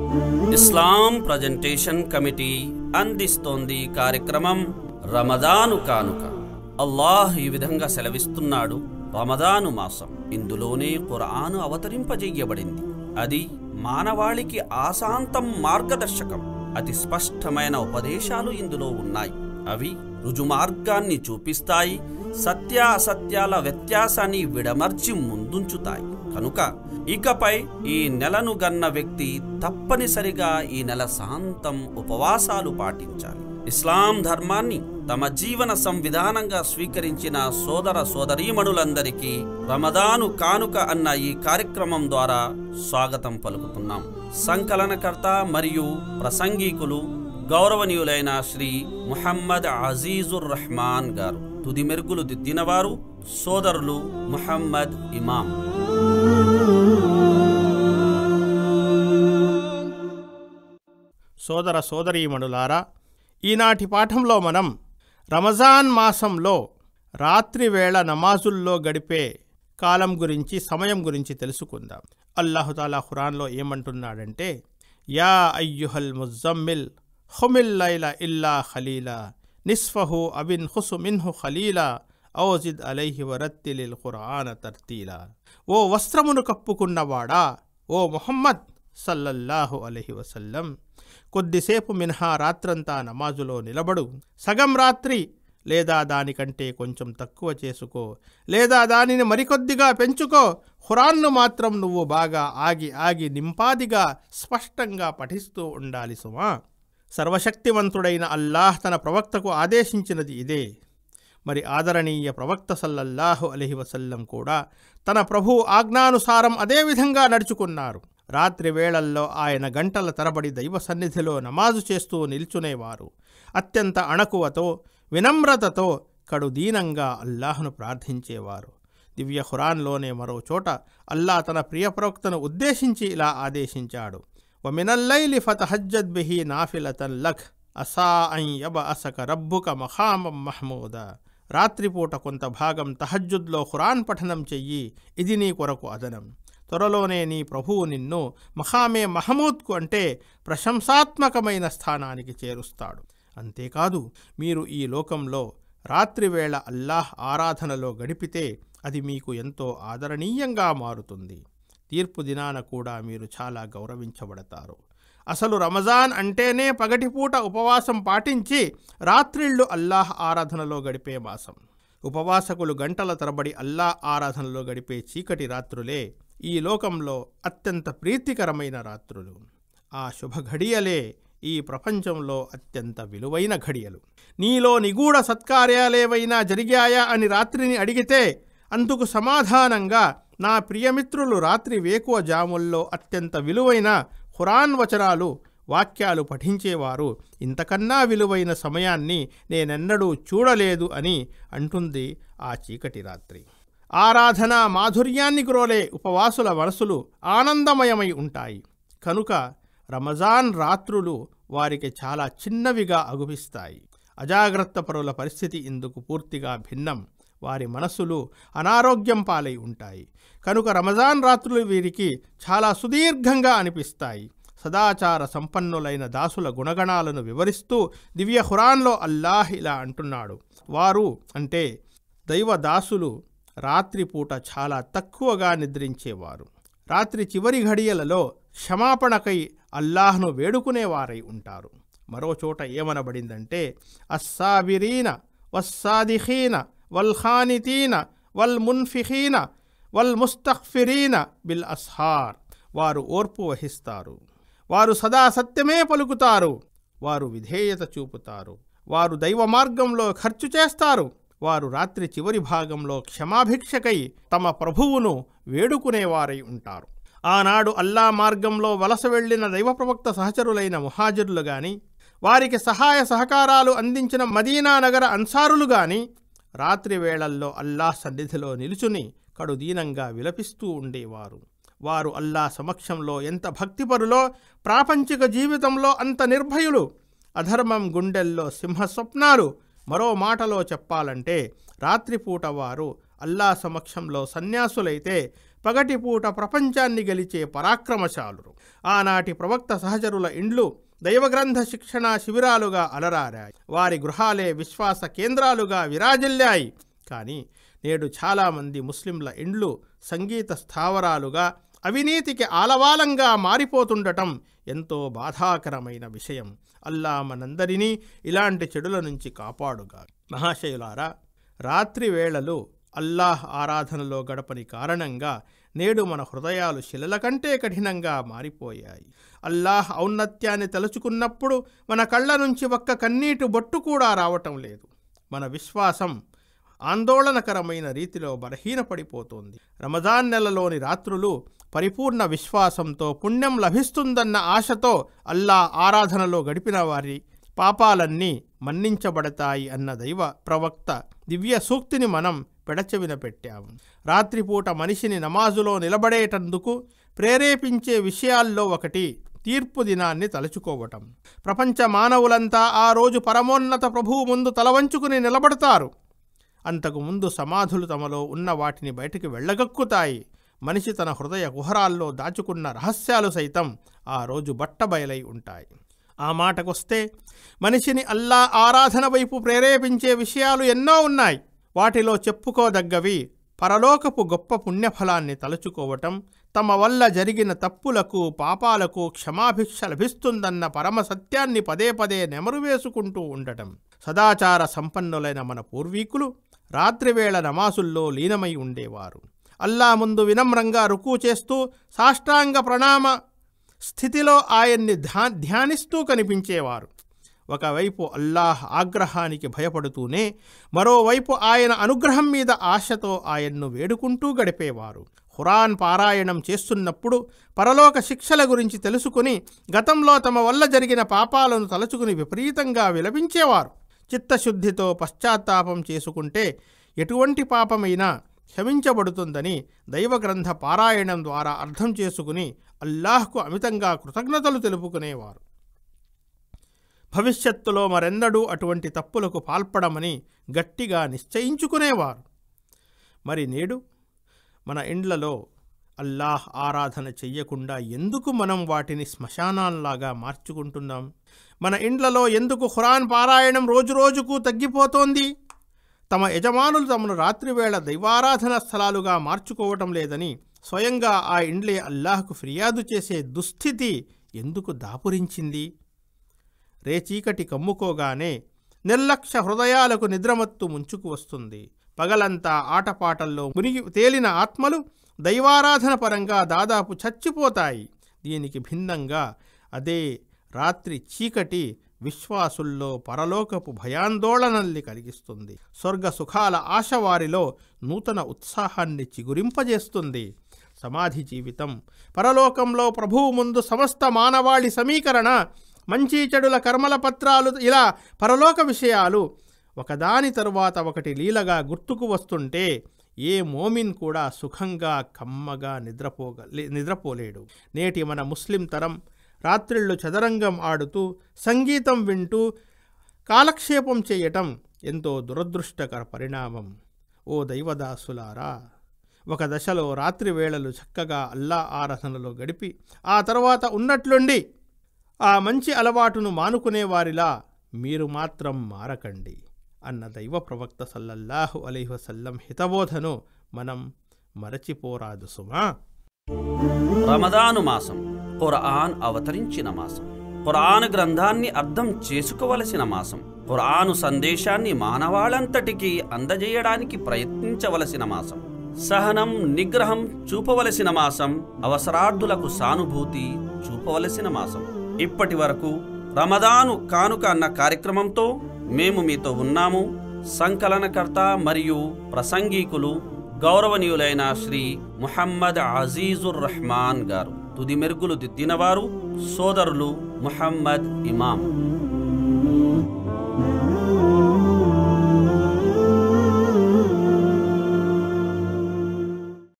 ఇస్లాం presentation committee అందిస్తోంది కార్యక్రమం రమదాను కానుక అల్లాహ్ ఈ విధంగా సెలవిస్తున్నాడు రమదాను మాసం ఇందులోనే ఖురాను అవతరింపజేయబడింది అది మానవాళికి ఆశాంతం మార్గదర్శకం అతి స్పష్టమైన ఉపదేశాలు ఇందులో ఉన్నాయి అవి రుజుమార్గాన్ని చూపిస్తాయి సత్య అసత్యాల వ్యత్యాసాన్ని విడమర్చి ముందుంచుతాయి కనుక ఇకపై ఈ నెలను గన్న వ్యక్తి తప్పనిసరిగా ఈ నెల శాంతం ఉపవాసాలు పాటించాలి ఇస్లాం ధర్మాన్ని తమ జీవన సంవిధానంగా స్వీకరించిన సోదర సోదరీమణులందరికీ రమదాను కానుక అన్న ఈ కార్యక్రమం ద్వారా స్వాగతం పలుకుతున్నాం సంకలనకర్త మరియు ప్రసంగికులు గౌరవనీయులైన శ్రీ ముహమ్మద్ అజీజుర్ రహమాన్ గారు తుది మెరుగులు దిద్దినవారు సోదరులు ముహమ్మద్ ఇమాం సోదర సోదరీమణులారా ఈనాటి పాఠంలో మనం రమజాన్ మాసంలో రాత్రి వేళ నమాజుల్లో గడిపే కాలం గురించి సమయం గురించి తెలుసుకుందాం అల్లాహుతాలా ఖురాన్లో ఏమంటున్నాడంటే యా అయ్యుహల్ ముజమ్మిల్ హుమిల్ లైల ఇల్లా ఖలీలా నిస్ఫహు అబిన్ హుసు మిన్హు ఖలీలా ఔజిద్ అలైహి వరత్తిలిల్ ఖురాన తర్తీలా ఓ వస్త్రమును కప్పుకున్నవాడా ఓ ముహమ్మద్ సల్లల్లాహు అలైహి వసల్లం కొద్దిసేపు మినహా రాత్రంతా నమాజులో నిలబడు సగం రాత్రి లేదా దానికంటే కొంచెం తక్కువ చేసుకో లేదా దానిని మరికొద్దిగా పెంచుకో ఖురాన్ను మాత్రం నువ్వు బాగా ఆగి ఆగి నింపాదిగా స్పష్టంగా పఠిస్తూ ఉండాలి సుమా సర్వశక్తివంతుడైన అల్లాహ్ తన ప్రవక్తకు ఆదేశించినది ఇదే మరి ఆదరణీయ ప్రవక్త సల్లల్లాహు అలహి వసల్లం కూడా తన ప్రభు ఆజ్ఞానుసారం అదేవిధంగా నడుచుకున్నారు రాత్రి వేళల్లో ఆయన గంటల తరబడి దైవ సన్నిధిలో నమాజు చేస్తూ నిల్చునేవారు అత్యంత అణకువతో వినమ్రతతో కడుదీనంగా అల్లాహ్ను ప్రార్థించేవారు దివ్య ఖురాన్లోనే మరో చోట అల్లా తన ప్రియ ప్రవక్తను ఉద్దేశించి ఇలా ఆదేశించాడు వమినల్లైలి ఫతహజ్జద్ బిహి నాఫిలతన్ లఖ్ అసా అం యబ అసక రబ్బుక మఖామం మహమూద రాత్రిపూట కొంత భాగం తహజ్జుద్లో ఖురాన్ పఠనం చెయ్యి ఇది నీ కొరకు అదనం త్వరలోనే నీ ప్రభువు నిన్ను మహామే మహమూద్కు అంటే ప్రశంసాత్మకమైన స్థానానికి చేరుస్తాడు అంతేకాదు మీరు ఈ లోకంలో రాత్రివేళ అల్లాహ్ ఆరాధనలో గడిపితే అది మీకు ఎంతో ఆదరణీయంగా మారుతుంది తీర్పు దినాన కూడా మీరు చాలా గౌరవించబడతారు అసలు రమజాన్ అంటేనే పగటిపూట ఉపవాసం పాటించి రాత్రిళ్ళు అల్లాహ్ ఆరాధనలో గడిపే మాసం ఉపవాసకులు గంటల తరబడి అల్లాహ్ ఆరాధనలో గడిపే చీకటి రాత్రులే ఈ లోకంలో అత్యంత ప్రీతికరమైన రాత్రులు ఆ శుభ ఘడియలే ఈ ప్రపంచంలో అత్యంత విలువైన ఘడియలు నీలో నిగూఢ సత్కార్యాలేవైనా జరిగాయా అని రాత్రిని అడిగితే అందుకు సమాధానంగా నా ప్రియమిత్రులు రాత్రి వేకువ జాముల్లో అత్యంత విలువైన ఖురాన్ వచనాలు వాక్యాలు పఠించేవారు ఇంతకన్నా విలువైన సమయాన్ని నేనెన్నడూ చూడలేదు అని అంటుంది ఆ చీకటి రాత్రి ఆరాధన మాధుర్యాన్ని గ్రోలే ఉపవాసుల మనసులు ఆనందమయమై ఉంటాయి కనుక రమజాన్ రాత్రులు వారికి చాలా చిన్నవిగా అగుపిస్తాయి అజాగ్రత్త పరుల పరిస్థితి ఇందుకు పూర్తిగా భిన్నం వారి మనస్సులు అనారోగ్యం పాలై ఉంటాయి కనుక రమజాన్ రాత్రులు వీరికి చాలా సుదీర్ఘంగా అనిపిస్తాయి సదాచార సంపన్నులైన దాసుల గుణగణాలను వివరిస్తూ దివ్య ఖురాన్లో అల్లాహ్ ఇలా అంటున్నాడు వారు అంటే దైవ దాసులు రాత్రిపూట చాలా తక్కువగా నిద్రించేవారు రాత్రి చివరి ఘడియలలో క్షమాపణకై అల్లాహ్ను వేడుకునేవారై ఉంటారు మరో చోట ఏమనబడిందంటే అస్సాబిరీన వస్సాదిఖీన వల్ఖానితీన వల్ మున్ఫిఖీన వల్ ముస్తఖ్ఫిరీన బిల్ అస్హార్ వారు ఓర్పు వహిస్తారు వారు సదా సత్యమే పలుకుతారు వారు విధేయత చూపుతారు వారు దైవ మార్గంలో ఖర్చు చేస్తారు వారు రాత్రి చివరి భాగంలో క్షమాభిక్షకై తమ ప్రభువును వేడుకునేవారై ఉంటారు ఆనాడు అల్లా మార్గంలో వలస వెళ్లిన దైవ ప్రవక్త సహచరులైన ముహాజిర్లు గాని వారికి సహాయ సహకారాలు అందించిన మదీనా నగర అన్సారులు గాని రాత్రి వేళల్లో అల్లాహ్ సన్నిధిలో నిలుచుని కడుదీనంగా విలపిస్తూ ఉండేవారు వారు అల్లా సమక్షంలో ఎంత భక్తిపరులో ప్రాపంచిక జీవితంలో అంత నిర్భయులు అధర్మం గుండెల్లో సింహ స్వప్నాలు మరో మాటలో చెప్పాలంటే రాత్రిపూట వారు అల్లా సమక్షంలో సన్యాసులైతే పగటిపూట ప్రపంచాన్ని గెలిచే పరాక్రమశాలురు ఆనాటి ప్రవక్త సహచరుల ఇండ్లు దైవగ్రంథ శిక్షణ శిబిరాలుగా అలరారాయి వారి గృహాలే విశ్వాస కేంద్రాలుగా విరాజిల్లాయి కానీ నేడు చాలామంది ముస్లింల ఇండ్లు సంగీత స్థావరాలుగా అవినీతికి ఆలవాలంగా మారిపోతుండటం ఎంతో బాధాకరమైన విషయం అల్లా మనందరినీ ఇలాంటి చెడుల నుంచి కాపాడుగా మహాశయులారా రాత్రి వేళలు అల్లాహ్ ఆరాధనలో గడపని కారణంగా నేడు మన హృదయాలు శిలల కంటే కఠినంగా మారిపోయాయి అల్లాహ్ ఔన్నత్యాన్ని తలుచుకున్నప్పుడు మన కళ్ళ నుంచి ఒక్క కన్నీటి బొట్టు కూడా రావటం లేదు మన విశ్వాసం ఆందోళనకరమైన రీతిలో బలహీనపడిపోతోంది రమజాన్ నెలలోని రాత్రులు పరిపూర్ణ విశ్వాసంతో పుణ్యం లభిస్తుందన్న ఆశతో అల్లా ఆరాధనలో గడిపిన వారి పాపాలన్నీ మన్నించబడతాయి అన్న దైవ ప్రవక్త దివ్య సూక్తిని మనం పెడచెవిన పెట్టాము రాత్రిపూట మనిషిని నమాజులో నిలబడేటందుకు ప్రేరేపించే విషయాల్లో ఒకటి తీర్పు దినాన్ని తలుచుకోవటం ప్రపంచ మానవులంతా ఆ రోజు పరమోన్నత ప్రభువు ముందు తలవంచుకుని నిలబడతారు అంతకు ముందు సమాధులు తమలో ఉన్న వాటిని బయటికి వెళ్ళగక్కుతాయి మనిషి తన హృదయ కుహరాల్లో దాచుకున్న రహస్యాలు సైతం ఆ రోజు బట్టబయలై ఉంటాయి ఆ మాటకొస్తే మనిషిని అల్లా ఆరాధన వైపు ప్రేరేపించే విషయాలు ఎన్నో ఉన్నాయి వాటిలో చెప్పుకోదగ్గవి పరలోకపు గొప్ప పుణ్యఫలాన్ని తలుచుకోవటం తమ వల్ల జరిగిన తప్పులకు పాపాలకు క్షమాభిక్ష లభిస్తుందన్న పరమ సత్యాన్ని పదే పదే నెమరు వేసుకుంటూ ఉండటం సదాచార సంపన్నులైన మన పూర్వీకులు రాత్రివేళ నమాసుల్లో లీనమై ఉండేవారు అల్లా ముందు వినమ్రంగా రుకు చేస్తూ సాష్టాంగ ప్రణామ స్థితిలో ఆయన్ని ధ్యా ధ్యానిస్తూ కనిపించేవారు ఒకవైపు అల్లాహ్ ఆగ్రహానికి భయపడుతూనే మరోవైపు ఆయన అనుగ్రహం మీద ఆశతో ఆయన్ను వేడుకుంటూ గడిపేవారు ఖురాన్ పారాయణం చేస్తున్నప్పుడు పరలోక శిక్షల గురించి తెలుసుకుని గతంలో తమ వల్ల జరిగిన పాపాలను తలుచుకుని విపరీతంగా విలపించేవారు చిత్తశుద్ధితో పశ్చాత్తాపం చేసుకుంటే ఎటువంటి పాపమైనా క్షమించబడుతుందని దైవగ్రంథ పారాయణం ద్వారా అర్థం చేసుకుని అల్లాహ్కు అమితంగా కృతజ్ఞతలు తెలుపుకునేవారు భవిష్యత్తులో మరెన్నడూ అటువంటి తప్పులకు పాల్పడమని గట్టిగా నిశ్చయించుకునేవారు మరి నేడు మన ఇండ్లలో అల్లాహ్ ఆరాధన చెయ్యకుండా ఎందుకు మనం వాటిని శ్మశానాల్లాగా మార్చుకుంటున్నాం మన ఇండ్లలో ఎందుకు ఖురాన్ పారాయణం రోజురోజుకు తగ్గిపోతోంది తమ యజమానులు తమను రాత్రివేళ దైవారాధన స్థలాలుగా మార్చుకోవటం లేదని స్వయంగా ఆ ఇండ్లే అల్లాహ్కు ఫిర్యాదు చేసే దుస్థితి ఎందుకు దాపురించింది రేచీకటి కమ్ముకోగానే నిర్లక్ష్య హృదయాలకు నిద్రమత్తు ముంచుకు వస్తుంది పగలంతా ఆటపాటల్లో మునిగి తేలిన ఆత్మలు దైవారాధన పరంగా దాదాపు చచ్చిపోతాయి దీనికి భిన్నంగా అదే రాత్రి చీకటి విశ్వాసుల్లో పరలోకపు భయాందోళనల్ని కలిగిస్తుంది స్వర్గ సుఖాల ఆశ వారిలో నూతన ఉత్సాహాన్ని చిగురింపజేస్తుంది సమాధి జీవితం పరలోకంలో ప్రభువు ముందు సమస్త మానవాళి సమీకరణ మంచి చెడుల కర్మల పత్రాలు ఇలా పరలోక విషయాలు ఒకదాని తరువాత ఒకటి లీలగా గుర్తుకు వస్తుంటే ఏ మోమిన్ కూడా సుఖంగా కమ్మగా నిద్రపోగ లే- నిద్రపోలేడు నేటి మన ముస్లిం తరం రాత్రిళ్ళు చదరంగం ఆడుతూ సంగీతం వింటూ కాలక్షేపం చేయటం ఎంతో దురదృష్టకర పరిణామం ఓ దైవదాసులారా ఒక దశలో రాత్రి వేళలు చక్కగా అల్లా ఆరాధనలో గడిపి ఆ తర్వాత ఉన్నట్లుండి ఆ మంచి అలవాటును మానుకునేవారిలా మీరు మాత్రం మారకండి అన్న దైవ ప్రవక్త సల్లల్లాహు అలైహి వసల్లం హితబోధను మనం మరచిపోరాదు సుమా రమదాను మాసం ఖురాన్ అవతరించిన మాసం ఖురాన్ గ్రంథాన్ని అర్థం చేసుకోవలసిన మాసం ఖురాను సందేశాన్ని మానవాళంతటికి అందజేయడానికి ప్రయత్నించవలసిన మాసం సహనం నిగ్రహం చూపవలసిన మాసం అవసరార్థులకు సానుభూతి చూపవలసిన మాసం ఇప్పటి వరకు రమదాను కానుక అన్న కార్యక్రమంతో మేము మీతో ఉన్నాము సంకలనకర్త మరియు ప్రసంగీకులు గౌరవనీయులైన శ్రీ ముహమ్మద్ అజీజుర్ రహమాన్ గారు తుది మెరుగులు దిద్దినవారు సోదరులు ముహమ్మద్ ఇమాం